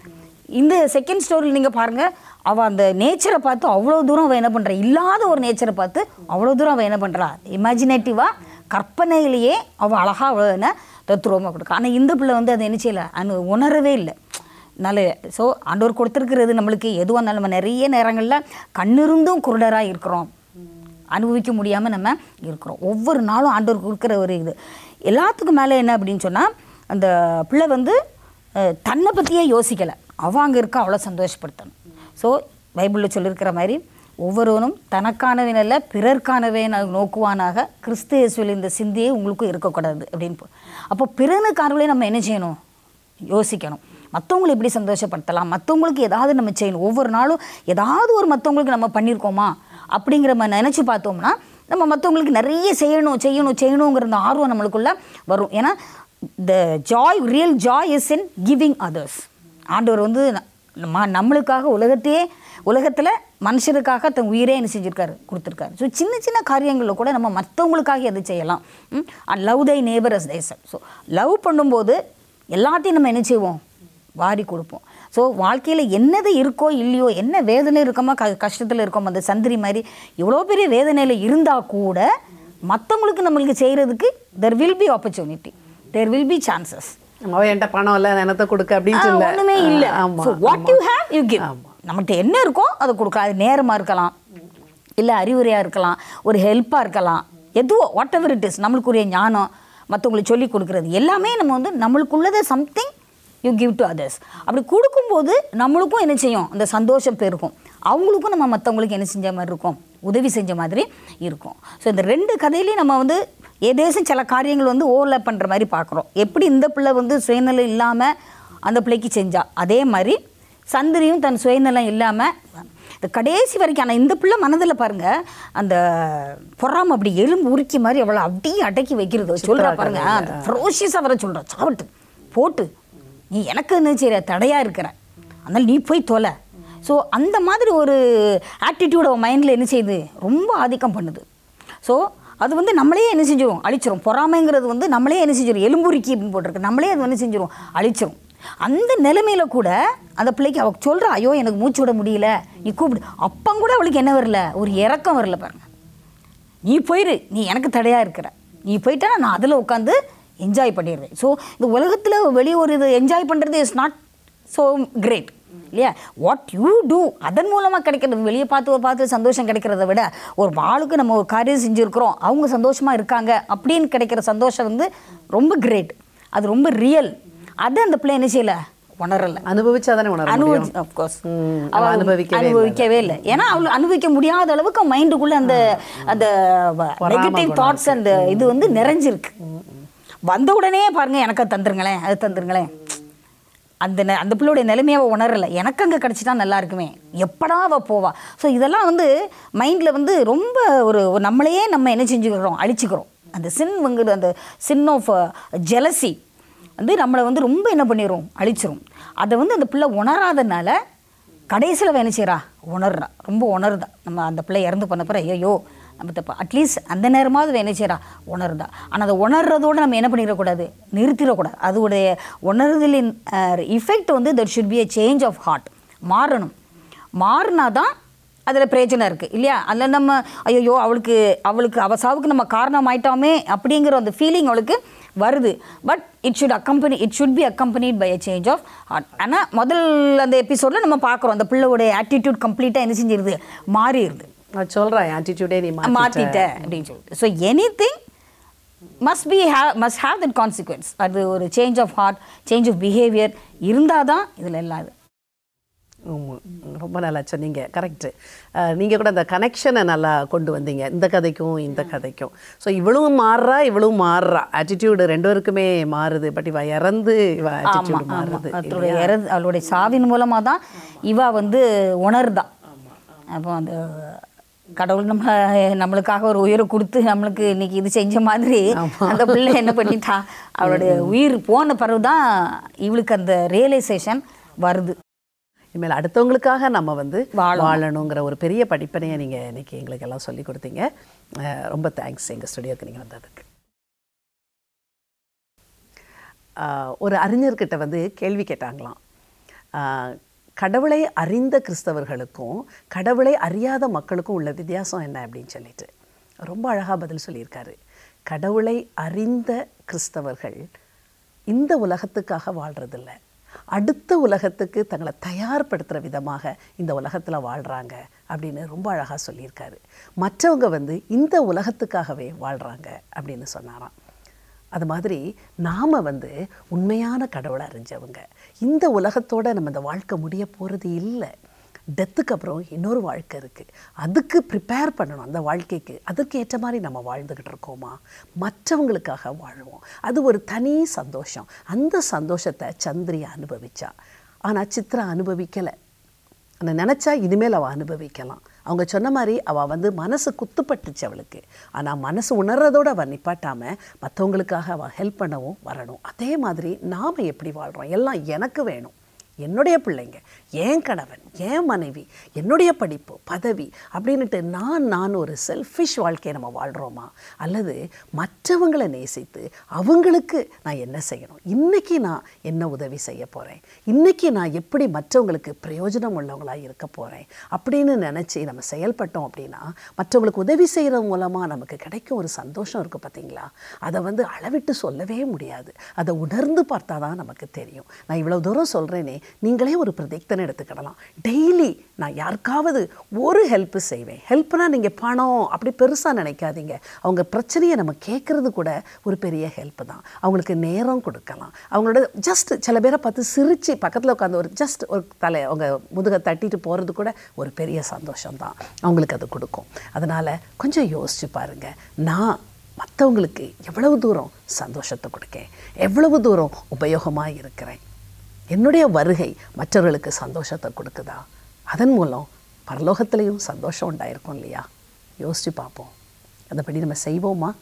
இந்த செகண்ட் ஸ்டோரியில் நீங்கள் பாருங்கள் அவள் அந்த நேச்சரை பார்த்து அவ்வளோ தூரம் அவள் என்ன பண்ணுறா இல்லாத ஒரு நேச்சரை பார்த்து அவ்வளோ தூரம் அவள் என்ன பண்ணுறா இமேஜினேட்டிவாக கற்பனையிலேயே அவள் அழகாக அவள் என்ன தத்துருவமாக கொடுக்க ஆனால் இந்த பிள்ளை வந்து அதை என்ன செய்யலை அனு உணரவே இல்லை நல்ல ஸோ ஆண்டவர் கொடுத்துருக்கிறது நம்மளுக்கு எதுவாக இருந்தாலும் நம்ம நிறைய நேரங்களில் கண்ணிருந்தும் குருடராக இருக்கிறோம் அனுபவிக்க முடியாமல் நம்ம இருக்கிறோம் ஒவ்வொரு நாளும் ஆண்டவர் கொடுக்குற ஒரு இது எல்லாத்துக்கும் மேலே என்ன அப்படின்னு சொன்னால் அந்த பிள்ளை வந்து அஹ், தன்னை பற்றியே யோசிக்கலை அவள் அங்கே இருக்க அவ்வளோ சந்தோஷப்படுத்தணும் ஸோ பைபிளில் சொல்லியிருக்கிற மாதிரி ஒவ்வொருவனும் தனக்கானவே அல்ல பிறர்க்கானவே நான் நோக்குவானாக கிறிஸ்து இயேசுவில் இந்த சிந்தியே உங்களுக்கும் இருக்கக்கூடாது அப்படின்னு போ- அப்போ பிறனுக்காரர்களே நம்ம என்ன செய்யணும் யோசிக்கணும் மற்றவங்களை எப்படி சந்தோஷப்படுத்தலாம் மற்றவங்களுக்கு ஏதாவது நம்ம செய்யணும் ஒவ்வொரு நாளும் ஏதாவது ஒரு மற்றவங்களுக்கு நம்ம பண்ணியிருக்கோமா அப்படிங்கிற மாதிரி நினச்சி பார்த்தோம்னா நம்ம மற்றவங்களுக்கு நிறைய செய்யணும் செய்யணும் செய்யணுங்கிற அந்த ஆர்வம் நம்மளுக்குள்ள வரும் ஏன்னா the joy real joy is in giving others ஆண்டவர் வந்து ந- நம்ம நம்மளுக்காக உலகத்தையே உலகத்தில் மனுஷருக்காக தன் உயிரே என்ன செஞ்சிருக்காரு கொடுத்துருக்காரு ஸோ சின்ன சின்ன காரியங்களில் கூட நம்ம மற்றவங்களுக்காக எது செய்யலாம் and love thy neighbour as தேசம் ஸோ லவ் பண்ணும்போது எல்லாத்தையும் நம்ம என்ன செய்வோம் வாரி கொடுப்போம் ஸோ வாழ்க்கையில் என்னது இருக்கோ இல்லையோ என்ன வேதனை இருக்கோமோ க கஷ்டத்தில் இருக்கோமோ அந்த சந்திரி மாதிரி இவ்வளோ பெரிய வேதனையில் இருந்தால் கூட மற்றவங்களுக்கு நம்மளுக்கு செய்கிறதுக்கு there will be opportunity there will be chances அவன் என்கிட்ட பணம் இல்லை நினத்தை கொடுக்க அப்படின்னு சொல்ல ஒன்றுமே இல்லை ஆமா what you have you give நம்மகிட்ட என்ன இருக்கோ அதை கொடுக்கலாம் அது நேரமாக இருக்கலாம் இல்லை அறிவுரையாக இருக்கலாம் ஒரு ஹெல்ப்பாக இருக்கலாம் எதுவோ வாட் எவர் இட் இஸ் நம்மளுக்குரிய ஞானம் மற்றவங்களுக்கு சொல்லி கொடுக்குறது எல்லாமே நம்ம வந்து நம்மளுக்குள்ளது something you give to others அப்படி கொடுக்கும்போது நம்மளுக்கும் என்ன செய்யும் அந்த சந்தோஷம் பெருகும் அவங்களுக்கும் நம்ம மற்றவங்களுக்கு என்ன செஞ்ச மாதிரி இருக்கும் உதவி செஞ்ச மாதிரி இருக்கும் ஸோ இந்த ரெண்டு கதையிலையும் நம்ம வந்து ஏதேசும் சில காரியங்கள் வந்து ஓவர்லேப் பண்ணுற மாதிரி பார்க்குறோம் எப்படி இந்த பிள்ளை வந்து சுயநலம் இல்லாமல் அந்த பிள்ளைக்கு செஞ்சா அதே மாதிரி சந்திரியும் தன் சுயநலம் இல்லாமல் இந்த கடைசி வரைக்கும் ஆனால் இந்த பிள்ளை மனதில் பாருங்க அந்த பொறாம அப்படி எலும்பு உருக்கி மாதிரி அவளை அப்படியே அடக்கி வைக்கிறது சொல்கிறா பாருங்க அந்த ஃப்ரோஷியஸாக வர சொல்கிறா சாப்பிட்டு போட்டு நீ எனக்கு என்ன செய்கிற தடையாக இருக்கிற அதனால் நீ போய் தொலை ஸோ அந்த மாதிரி ஒரு ஆட்டிடியூட் அவன் மைண்டில் என்ன செய்யுது ரொம்ப ஆதிக்கம் பண்ணுது ஸோ அது வந்து நம்மளே என்ன செஞ்சிரும் அழிச்சிரும் பொறாமைங்கிறது வந்து நம்மளே என்ன செஞ்சிரும் எலும்புருக்கி அப்படின்னு போட்டிருக்கு நம்மளே அது என்ன செஞ்சிரும் அழிச்சிரும் அந்த நிலைமையில கூட அந்த பிள்ளைக்கு அவ சொல்கிறா ஐயோ எனக்கு மூச்சு விட முடியல நீ கூப்பிடு அப்பம் கூட அவளுக்கு என்ன வரல ஒரு இறக்கம் வரல பாருங்க நீ போயிரு நீ எனக்கு தடையாக இருக்கிற நீ போயிட்டா நான் அதில் உட்காந்து என்ஜாய் பண்ணிடுவேன் ஸோ இந்த உலகத்தில் வெளியே ஒரு இது என்ஜாய் பண்ணுறது இஸ் நாட் ஸோ கிரேட் இல்லையா வாட் யூ டூ அதன் மூலமாக கிடைக்கிறது வெளியே பார்த்து ஒரு பார்த்து சந்தோஷம் கிடைக்கிறத விட ஒரு வாளுக்கு நம்ம ஒரு காரியம் செஞ்சுருக்கிறோம் அவங்க சந்தோஷமாக இருக்காங்க அப்படின்னு கிடைக்கிற சந்தோஷம் வந்து ரொம்ப கிரேட் அது ரொம்ப ரியல் அதை அந்த பிள்ளை என்ன செய்யல உணரலை அனுபவிச்சா தானே உணர முடியும் அனுபவிச்சு அஃப்கோர்ஸ் ம், அவ அனுபவிக்கவே இல்லை. அனுபவிக்கவே இல்லை ஏன்னா அவள் அனுபவிக்க முடியாத அளவுக்கு மைண்டுக்குள்ள அந்த அந்த நெகட்டிவ் தாட்ஸ் அந்த இது வந்து நிறைஞ்சிருக்கு வந்த உடனே பாருங்க எனக்கு அது தந்துருங்களேன் அது தந்துருங்களேன் அந்த நெ- அந்த பிள்ளையோட நிலைமையை அவள் உணரலை எனக்கு அங்கே கிடச்சிட்டா நல்லா இருக்குமே எப்படா அவள் போவா ஸோ இதெல்லாம் வந்து மைண்டில் வந்து ரொம்ப ஒரு ஒரு நம்மளையே நம்ம என்ன செஞ்சுக்கிறோம் அழிச்சுக்கிறோம் அந்த சின்ங்கிறது அந்த சின் ஆஃப் ஜெலசி வந்து நம்மளை வந்து ரொம்ப என்ன பண்ணிடும் அழிச்சிரும் அதை வந்து அந்த பிள்ளை உணராதனால கடைசியில் அவ என்ன செய்கிறா உணர்றா ரொம்ப உணருதா நம்ம அந்த பிள்ளை இறந்து பண்ண பிறகு ஐயோ நம்ம தப்பா அட்லீஸ்ட் அந்த நேரமாவது அவ என்ன செய்கிறா உணருதா ஆனால் அதை உணர்றதோடு நம்ம என்ன பண்ணிடக்கூடாது நிறுத்திடக்கூடாது அதோடைய உணர்தலின் இஃபெக்ட் வந்து that should be a change of heart மாறணும் மாறினா தான் அதில் பிரயோஜனம் இருக்குது இல்லையா அதில் நம்ம ஐயோ அவளுக்கு அவளுக்கு அவ சாவுக்கு நம்ம காரணம் ஆயிட்டோமே அப்படிங்கிற அந்த ஃபீலிங் அவளுக்கு வருது but it should accompany it should be accompanied by a change of heart ஆனால் முதல் அந்த எபிசோடில் நம்ம பார்க்குறோம் அந்த பிள்ளையோடைய ஆட்டிடியூட் கம்ப்ளீட்டாக என்ன செஞ்சிருது மாறிடுது நான் சொல்றேன் ஆட்டிடியூடே நீ மாத்திட்ட. மாற்றிட்ட அப்படின்னு சொல்லிட்டு so anything must be have must have that consequence அது ஒரு change of heart change of behaviour இருந்தால் தான் இதில் எல்லாம் இது ஆமா. ரொம்ப நல்லா சொன்னீங்க கரெக்டு நீங்கள் கூட அந்த கனெக்ஷனை நல்லா கொண்டு வந்தீங்க இந்த கதைக்கும் இந்த கதைக்கும் ஸோ இவளும் மாறுறா இவளும் மாறுறா ஆட்டிடியூடு ரெண்டு பேருக்குமே மாறுது பட் இவ இறந்து இவ ஆட்டிடியூடு மாறுது அவளுடைய இறந்து அவளுடைய சாவின் மூலமாக தான் இவா வந்து உணர்தா அப்போ அந்த கடவுள் நம்ம நம்மளுக்காக ஒரு உயிரை கொடுத்து நம்மளுக்கு இன்னைக்கு இது செஞ்ச மாதிரி அந்த பிள்ளை என்ன பண்ணிட்டா அவளுடைய உயிர் போன பிறகு தான் இவளுக்கு அந்த ரியலைசேஷன் வருது இனிமேல் அடுத்தவங்களுக்காக நம்ம வந்து வாழணும். வாழணுங்கிற ஒரு பெரிய படிப்பனையை நீங்கள் இன்னைக்கு எங்களுக்கு எல்லாம் சொல்லி கொடுத்தீங்க அஹ், ரொம்ப தேங்க்ஸ் எங்கள் ஸ்டுடியோக்கு நீங்கள் வந்ததுக்கு அஹ், ஒரு அறிஞர்கிட்ட வந்து கேள்வி கேட்டாங்களாம் அஹ், கடவுளை அறிந்த கிறிஸ்தவர்களுக்கும் கடவுளை அறியாத மக்களுக்கும் உள்ள வித்தியாசம் என்ன அப்படின்னு சொல்லிட்டு ரொம்ப அழகாக பதில் சொல்லியிருக்காரு கடவுளை அறிந்த கிறிஸ்தவர்கள் இந்த உலகத்துக்காக வாழ்கிறதில்ல அடுத்த உலகத்துக்கு தங்களை தயார்படுத்துகிற விதமாக இந்த உலகத்தில் வாழ்கிறாங்க அப்படின்னு ரொம்ப அழகாக சொல்லியிருக்காரு மற்றவங்க வந்து இந்த உலகத்துக்காகவே வாழ்கிறாங்க அப்படின்னு சொன்னாராம் அது மாதிரி நாம் வந்து உண்மையான கடவுளை அறிஞ்சவங்க இந்த உலகத்தோட நம்ம இந்த வாழ்க்கை முடிய போகிறது இல்லை டெத்துக்கு அப்புறம் இன்னொரு வாழ்க்கை இருக்குது அதுக்கு ப்ரிப்பேர் பண்ணணும் அந்த வாழ்க்கைக்கு அதற்கு ஏற்ற மாதிரி நம்ம வாழ்ந்துக்கிட்டு இருக்கோமா மற்றவங்களுக்காக வாழ்வோம் அது ஒரு தனி சந்தோஷம் அந்த சந்தோஷத்தை சந்திரியா அனுபவிச்சா ஆனால் சித்ரா அனுபவிக்கலை ஆனால் நினச்சா இனிமேல் அவள் அனுபவிக்கலாம் அவங்க சொன்ன மாதிரி அவள் வந்து மனசு குத்துப்பட்டுச்சு அவளுக்கு ஆனால் மனசு உணர்றதோட அவள் நிப்பாட்டாமல் மற்றவங்களுக்காக அவள் ஹெல்ப் பண்ணவும் வரணும் அதே மாதிரி நாம் எப்படி வாழ்கிறோம் எல்லாம் எனக்கு வேணும் என்னுடைய பிள்ளைங்க என் கணவன் என் மனைவி என்னுடைய படிப்பு பதவி அப்படின்ட்டு நான் நான் ஒரு செல்ஃபிஷ் வாழ்க்கையை நம்ம வாழ்கிறோமா அல்லது மற்றவங்களை நேசித்து அவங்களுக்கு நான் என்ன செய்யணும் இன்றைக்கி நான் என்ன உதவி செய்ய போகிறேன் இன்றைக்கி நான் எப்படி மற்றவங்களுக்கு பிரயோஜனம் உள்ளவங்களாக இருக்க போகிறேன் அப்படின்னு நினச்சி நம்ம செயல்பட்டோம் அப்படின்னா மற்றவங்களுக்கு உதவி செய்கிறது மூலமாக நமக்கு கிடைக்கும் ஒரு சந்தோஷம் இருக்குது பார்த்தீங்களா அதை வந்து அளவிட்டு சொல்லவே முடியாது அதை உணர்ந்து பார்த்தா தான் நமக்கு தெரியும் நான் இவ்வளோ தூரம் சொல்கிறேனே நீங்களே ஒரு பிரதிக்தனை எடுத்துக்கிடலாம் டெய்லி நான் யாருக்காவது ஒரு ஹெல்ப் செய்வேன் ஹெல்ப்னா நீங்கள் பணம் அப்படி பெருசாக நினைக்காதீங்க அவங்க பிரச்சனையை நம்ம கேட்குறது கூட ஒரு பெரிய ஹெல்ப் தான் அவங்களுக்கு நேரம் கொடுக்கலாம் அவங்களோட ஜஸ்ட் சில பேரை பார்த்து சிரித்து பக்கத்தில் உட்காந்து ஒரு ஜஸ்ட் ஒரு தலை அவங்க முதுகை தட்டிட்டு போகிறது கூட ஒரு பெரிய சந்தோஷம் தான் அவங்களுக்கு அது கொடுக்கும் அதனால் கொஞ்சம் யோசிச்சு பாருங்கள் நான் மற்றவங்களுக்கு எவ்வளவு தூரம் சந்தோஷத்தை கொடுக்கேன் எவ்வளவு தூரம் உபயோகமாக இருக்கிறேன் என்னுடைய வருகை மற்றவர்களுக்கு சந்தோஷத்தை கொடுக்குதா அதன் மூலம் பரலோகத்திலையும் சந்தோஷம் உண்டாயிருக்கும் இல்லையா யோசித்து பார்ப்போம் அதைப்படி நம்ம செய்வோமா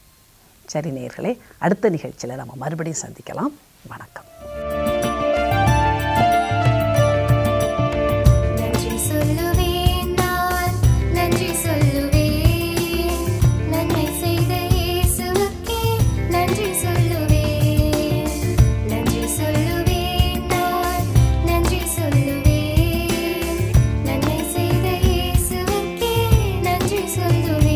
சரி நேயர்களே அடுத்த நிகழ்ச்சியில் நம்ம மறுபடியும் சந்திக்கலாம் வணக்கம் நன்றி சொல்லுவேன் நான் நன்றி சொல்லுவேன் நன்மை செய்த இயேசுவுக்கே நன்றி சொல்லுவேன் நன்றி சொல்லுவேன் நான் நன்றி சொல்லுவேன் நன்மை செய்த இயேசுவுக்கே நன்றி சொல்லுவேன்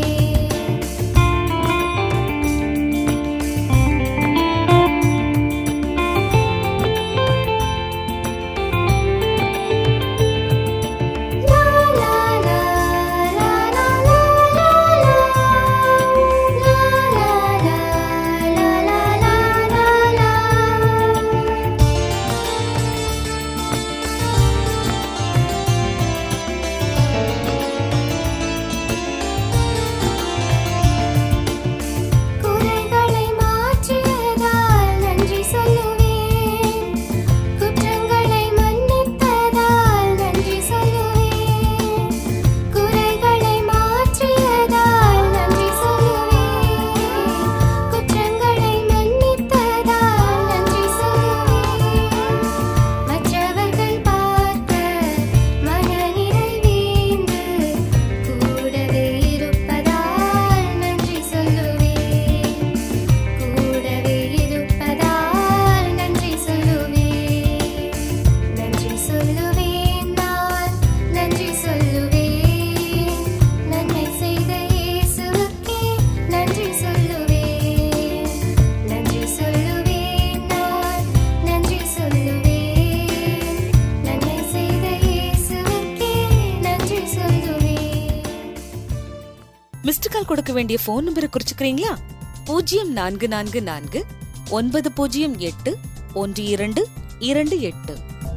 குறைகளை மாற்றியதால் நன்றி சொல்லுவேன் குற்றங்களை மன்னித்ததால் நன்றி சொல்லுவேன் குறைகளை மாற்றியதால் நன்றி சொல்லுவேன் குற்றங்களை மன்னித்ததால் நன்றி சொல்லுவேன் மற்றவர்கள் பார்க்க மனநிறைவேந்து கூடவே இருப்பதால் நன்றி சொல்லுவேன் கூடவே இருப்பதால் நன்றி சொல்லுவேன் நன்றி சொல்லுவேன் நான் நன்றி சொல்லுவேன் நன்மை செய்த இயேசுவுக்கே நன்றி சொல்லுவேன் நன்றி சொல்லுவேன் நான் நன்றி சொல்லுவேன் நன்மை செய்த இயேசுவுக்கே நன்றி சொல்லுவேன் மிஸ்டு கால் கொடுக்க வேண்டிய போன் நம்பரை குறிச்சுக்கிறீங்களா பூஜ்ஜியம் நான்கு நான்கு நான்கு ஒன்பது பூஜ்ஜியம் எட்டு ஒன்று இரண்டு இரண்டு எட்டு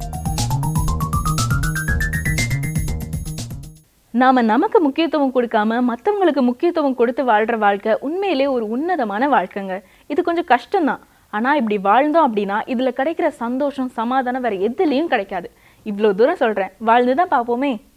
நாம நமக்கு முக்கியத்துவம் கொடுக்காம மற்றவங்களுக்கு முக்கியத்துவம் கொடுத்து வாழ்ற வாழ்க்கை உண்மையிலே ஒரு உன்னதமான வாழ்க்கைங்க இது கொஞ்சம் கஷ்டம்தான் ஆனா இப்படி வாழ்ந்தோம் அப்படின்னா இதுல கிடைக்கிற சந்தோஷம் சமாதானம் வேற எதுலயும் கிடைக்காது இவ்வளோ தூரம் சொல்றேன் வாழ்ந்து தான் பார்ப்போமே